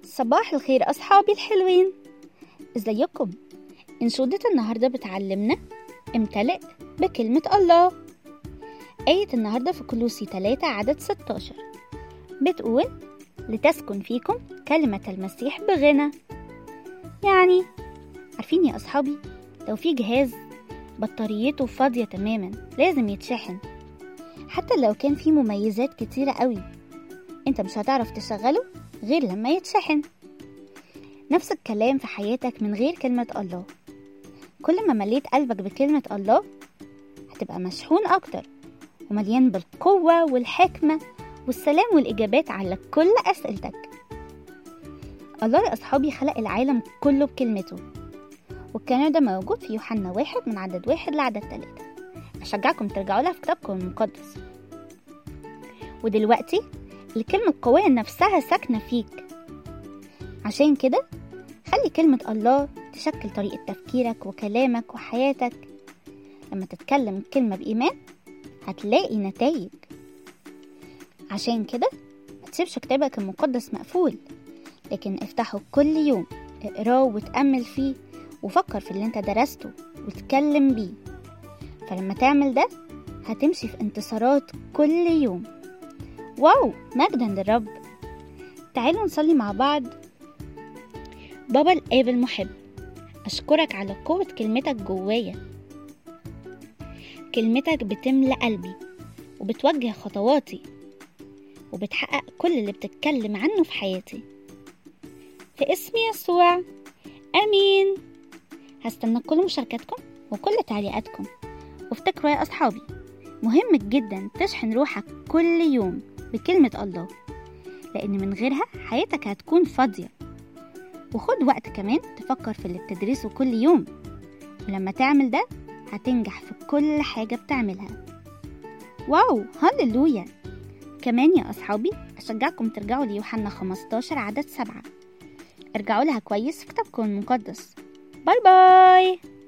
صباح الخير أصحابي الحلوين ازيكم انشودة النهاردة بتعلمنا امتلئ بكلمة الله آية النهاردة في كلوسي 3 عدد 16 بتقول لتسكن فيكم كلمة المسيح بغنى يعني عارفين يا أصحابي لو في جهاز بطاريته فاضية تماما لازم يتشحن حتى لو كان فيه مميزات كتيرة قوي انت مش هتعرف تشغله غير لما يتشحن نفس الكلام في حياتك من غير كلمة الله كل ما مليت قلبك بكلمة الله هتبقى مشحون أكتر ومليان بالقوة والحكمة والسلام والإجابات على كل أسئلتك الله يا أصحابي خلق العالم كله بكلمته والكلام ده موجود في يوحنا واحد من عدد واحد لعدد تلاتة أشجعكم ترجعوا لها في كتابكم المقدس ودلوقتي الكلمة القوية نفسها ساكنة فيك عشان كده خلي كلمة الله تشكل طريقة تفكيرك وكلامك وحياتك لما تتكلم الكلمة بإيمان هتلاقي نتائج عشان كده متسيبش كتابك المقدس مقفول لكن افتحه كل يوم اقراه وتأمل فيه وفكر في اللي انت درسته وتكلم بيه فلما تعمل ده هتمشي في انتصارات كل يوم واو مجدا للرب تعالوا نصلي مع بعض بابا الآب المحب أشكرك على قوة كلمتك جوايا كلمتك بتملى قلبي وبتوجه خطواتي وبتحقق كل اللي بتتكلم عنه في حياتي في اسم يسوع آمين هستنى كل مشاركاتكم وكل تعليقاتكم وافتكروا يا أصحابي مهم جدا تشحن روحك كل يوم بكلمة الله لأن من غيرها حياتك هتكون فاضية وخد وقت كمان تفكر في اللي بتدرسه كل يوم ولما تعمل ده هتنجح في كل حاجة بتعملها واو هللويا كمان يا أصحابي أشجعكم ترجعوا ليوحنا 15 عدد سبعة ارجعوا لها كويس في كتابكم المقدس باي باي